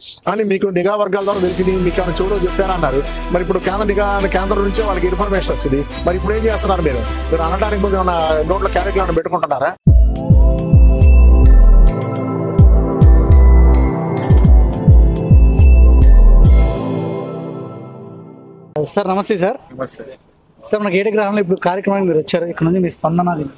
కానీ మీకు నిఘా వర్గాల ద్వారా తెలిసింది మీకు ఏమైనా చెవులో చెప్పారన్నారు మరి ఇప్పుడు కేంద్ర నిఘా కేంద్రం నుంచి వాళ్ళకి ఇన్ఫర్మేషన్ వచ్చింది మరి ఇప్పుడు ఏం చేస్తున్నారు మీరు మీరు అనడానికి ముందు ఏమైనా నోట్లో క్యారెక్టర్ ఏమైనా పెట్టుకుంటున్నారా సార్ నమస్తే సార్ సార్ మనకి ఏడు గ్రహంలో ఇప్పుడు కార్యక్రమానికి మీరు వచ్చారు ఇక్కడ నుంచి మీ స్పందన అది.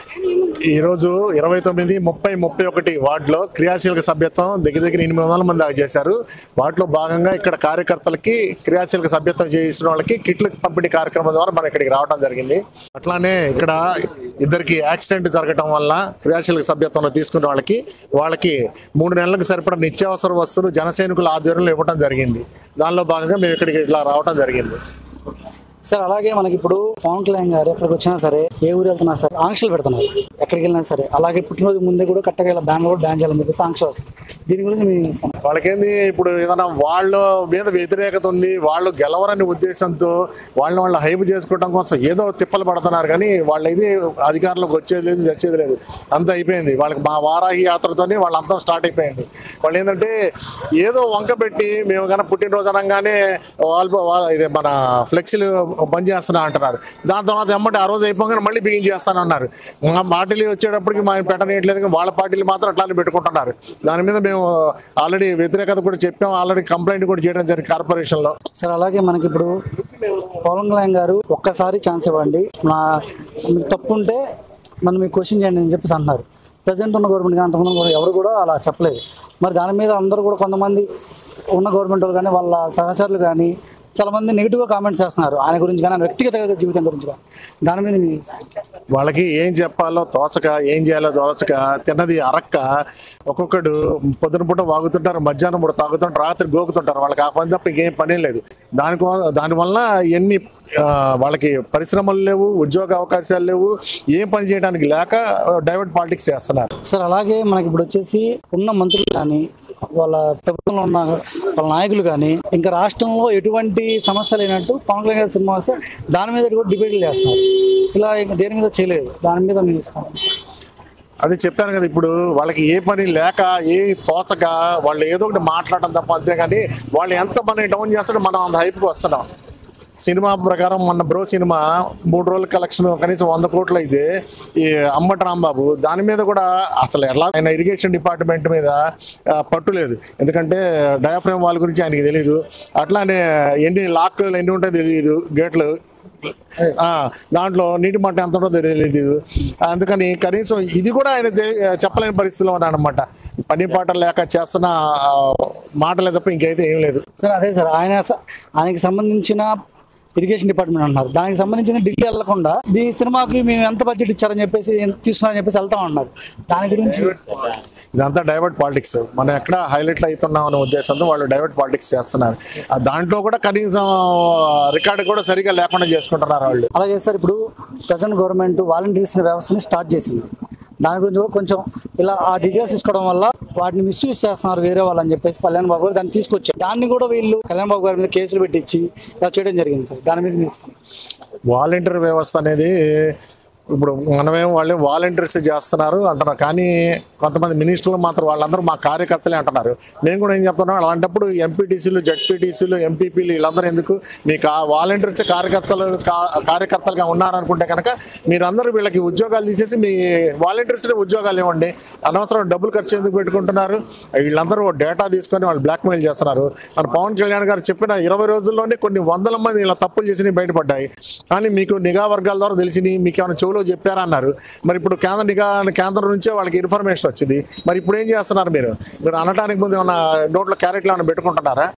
ఈ రోజు ఇరవై తొమ్మిది ముప్పై ముప్పై ఒకటి వార్డులో క్రియాశీలక సభ్యత్వం దగ్గర దగ్గర ఎనిమిది వందల మంది దాకా చేశారు వాటిలో భాగంగా ఇక్కడ కార్యకర్తలకి క్రియాశీలక సభ్యత్వం చేసిన వాళ్ళకి కిట్లు పంపిణీ కార్యక్రమం ద్వారా మనం ఇక్కడికి రావడం జరిగింది అట్లానే ఇక్కడ ఇద్దరికి యాక్సిడెంట్ జరగడం వల్ల క్రియాశీలక సభ్యత్వంలో తీసుకున్న వాళ్ళకి వాళ్ళకి మూడు నెలలకు సరిపడా నిత్యావసర వస్తువులు జనసైనికుల ఆధ్వర్యంలో ఇవ్వడం జరిగింది దానిలో భాగంగా మేము ఇక్కడికి ఇట్లా రావడం జరిగింది సార్ అలాగే మనకి ఇప్పుడు పవన్ కళ్యాణ్ గారు ఎక్కడికి వచ్చినా సరే ఏ ఊరు వెళ్తున్నా సరే ఆంక్షలు పెడుతున్నారు ఎక్కడికి వెళ్ళినా సరే అలాగే పుట్టినరోజు ముందే కూడా కట్టగా ఇలా బ్యాన్ కూడా బ్యాన్ చేయాలని చెప్పేసి ఆంక్షలు వస్తాయి దీని గురించి మీ సమ- వాళ్ళకేంది ఇప్పుడు ఏదైనా వాళ్ళ మీద వ్యతిరేకత ఉంది వాళ్ళు గెలవరని ఉద్దేశంతో వాళ్ళని వాళ్ళు హైప్ చేసుకోవడం కోసం ఏదో తిప్పలు పడుతున్నారు కానీ వాళ్ళ ఇది అధికారంలోకి వచ్చేది లేదు చచ్చేది లేదు అంతా అయిపోయింది వాళ్ళకి మా వారాహి యాత్రతోనే వాళ్ళంతా స్టార్ట్ అయిపోయింది వాళ్ళు ఏంటంటే ఏదో వంక పెట్టి మేము కన్నా పుట్టినరోజు అనగానే వాళ్ళు వాళ్ళ- ఇది మన ఫ్లెక్సీలు బంద్ చేస్తున్నా అంటున్నారు దాని తర్వాత ఎమ్మటి ఆ రోజు అయిపోగానే మళ్ళీ బిగిన్ చేస్తాను అన్నారు మా పార్టీలు వచ్చేటప్పటికి మా పెట్టనీయట్లేదు కానీ వాళ్ళ పార్టీలు మాత్రం అట్లానే పెట్టుకుంటున్నారు దాని మీద మేము ఆల్రెడీ వ్యతిరేకత కూడా చెప్పాం ఆల్రెడీ కంప్లైంట్ కూడా చేయడం జరిగింది కార్పొరేషన్లో సార్ అలాగే మనకి ఇప్పుడు పవన్ కళ్యాణ్ గారు ఒక్కసారి ఛాన్స్ ఇవ్వండి నా మీకు తప్పు ఉంటే మనం మీకు క్వశ్చన్ చేయండి అని చెప్పేసి అంటున్నారు ప్రజెంట్ ఉన్న గవర్నమెంట్ కానీ అంతకుముందు కూడా ఎవరు కూడా అలా చెప్పలేదు మరి దాని మీద అందరూ కూడా కొంతమంది ఉన్న గవర్నమెంట్ వాళ్ళు కానీ వాళ్ళ సహచరులు కానీ చాలా మంది నెగిటివ్గా కామెంట్స్ చేస్తున్నారు ఆయన గురించి కానీ ఆయన వ్యక్తిగత జీవితం గురించి కానీ దాని మీద మీ వాళ్ళకి ఏం చెప్పాలో తోచక ఏం చేయాలో తోచక తిన్నది అరక్క ఒక్కొక్కడు పొద్దున పూట వాగుతుంటారు మధ్యాహ్నం పూట తాగుతుంటారు రాత్రి గోకుతుంటారు వాళ్ళకి ఆ పని తప్ప ఇంకేం పని లేదు దానికో దానివల్ల ఎన్ని ఆ, వాళ్ళకి పరిశ్రమలు లేవు ఉద్యోగ అవకాశాలు లేవు ఏం పని చేయడానికి లేక డైవర్ట్ పాలిటిక్స్ చేస్తున్నారు సార్ అలాగే మనకి ఇప్పుడు వచ్చేసి ఉన్న మంత్రులు కానీ వాళ్ళ ప్రభుత్వంలో ఉన్న వాళ్ళ నాయకులు కానీ ఇంకా రాష్ట్రంలో ఎటువంటి సమస్య లేనట్టు పవన్ కళ్యాణ్ గారి సినిమా వస్తే దాని మీద కూడా డిబేట్లు చేస్తున్నారు ఇలా ఇంకా దేని మీద చేయలేదు దాని మీద మీరు ఇస్తాం అది చెప్పాను కదా ఇప్పుడు వాళ్ళకి ఏ పని లేక ఏ తోచక వాళ్ళు ఏదో ఒకటి మాట్లాడడం తప్ప అంతే కానీ వాళ్ళు ఎంత పని డౌన్ చేస్తాడో మనం అంత హైప్కి వస్తున్నాం సినిమా ప్రకారం మొన్న బ్రో సినిమా మూడు రోజుల కలెక్షన్ కనీసం వంద కోట్లు అయితే ఈ అంబటి రాంబాబు దాని మీద కూడా అసలు ఎలా ఆయన ఇరిగేషన్ డిపార్ట్మెంట్ మీద ఆ, పట్టు లేదు ఎందుకంటే డయాఫ్రేమ్ వాళ్ళ గురించి ఆయనకి తెలియదు అట్లానే ఎన్ని లాక్లు ఎన్ని ఉంటాయో తెలియదు గేట్లు ఆ, దాంట్లో నీటి మట్టం ఎంత ఉంటుందో తెలియదు అందుకని కనీసం ఇది కూడా ఆయన తెలి- చెప్పలేని పరిస్థితిలో ఉన్నాడనమాట పని పాట లేక చేస్తున్న ఆ, మాటలే తప్ప ఇంకైతే ఏం లేదు సార్ అదే సార్ ఆయన స- ఆయనకి సంబంధించిన ఇరిగేషన్ డిపార్ట్మెంట్ అన్నారు దానికి సంబంధించిన ఢిల్లీ వెళ్లకుండా ఈ సినిమాకి మేము ఎంత బడ్జెట్ ఇచ్చారని చెప్పేసి ఎంత తీసుకున్నారని చెప్పేసి వెళ్తాం అన్నారు దాని గురించి ఇదంతా డైవర్ట్ పాలిటిక్స్ మనం ఎక్కడ హైలైట్లు అవుతున్నాం అనే ఉద్దేశంతో వాళ్ళు డైవర్ట్ పాలిటిక్స్ చేస్తున్నారు ఆ, దాంట్లో కూడా కనీసం రికార్డు కూడా సరిగా లేకుండా చేసుకుంటున్నారు వాళ్ళు అలాగే సార్ ఇప్పుడు ప్రజెంట్ గవర్నమెంట్ వాలంటీర్స్ వ్యవస్థని స్టార్ట్ చేసింది దాని గురించి కూడా కొంచెం ఇలా ఆ డీటెయిల్స్ తీసుకోవడం వల్ల వాటిని మిస్యూజ్ చేస్తున్నారు వేరే వాళ్ళు అని చెప్పేసి కళ్యాణ్ బాబు గారు దాన్ని తీసుకొచ్చారు దాన్ని కూడా వీళ్ళు కళ్యాణ్ బాబు గారి మీద కేసులు పెట్టించి ఇలా చేయడం జరిగింది సార్ దాని మీద తీసుకోండి వాలంటీర్ వ్యవస్థ అనేది ఇప్పుడు మనమేం వాళ్ళు వాలంటీర్స్ చేస్తున్నారు అంటున్నారు కానీ కొంతమంది మినిస్టర్లు మాత్రం వాళ్ళందరూ మా కార్యకర్తలే అంటున్నారు మేము కూడా ఏం చెప్తున్నాం అలాంటప్పుడు ఎంపీటీసీలు జడ్పీటీసీలు ఎంపీపీలు వీళ్ళందరూ ఎందుకు మీకు ఆ వాలంటీర్స్ కార్యకర్తలు కా- కార్యకర్తలుగా ఉన్నారనుకుంటే కనుక మీరందరూ వీళ్ళకి ఉద్యోగాలు తీసేసి మీ వాలంటీర్స్ ఉద్యోగాలు ఇవ్వండి అనవసరం డబ్బులు ఖర్చు ఎందుకు పెట్టుకుంటున్నారు వీళ్ళందరూ డేటా తీసుకొని వాళ్ళు బ్లాక్మెయిల్ చేస్తున్నారు మన పవన్ కళ్యాణ్ గారు చెప్పిన ఇరవై రోజుల్లోనే కొన్ని వందల మంది ఇలా తప్పులు చేసి బయటపడ్డాయి కానీ మీకు నిఘా వర్గాల ద్వారా తెలిసింది మీకు ఏమైనా చెవులో చెప్పారన్నారు మరి ఇప్పుడు కేంద్ర నిఘా కేంద్రం నుంచే వాళ్ళకి ఇన్ఫర్మేషన్ వచ్చింది మరి ఇప్పుడు ఏం చేస్తున్నారు మీరు మీరు అనడానికి ముందు ఏమైనా నోట్లో క్యారెట్లు ఏమైనా పెట్టుకుంటున్నారా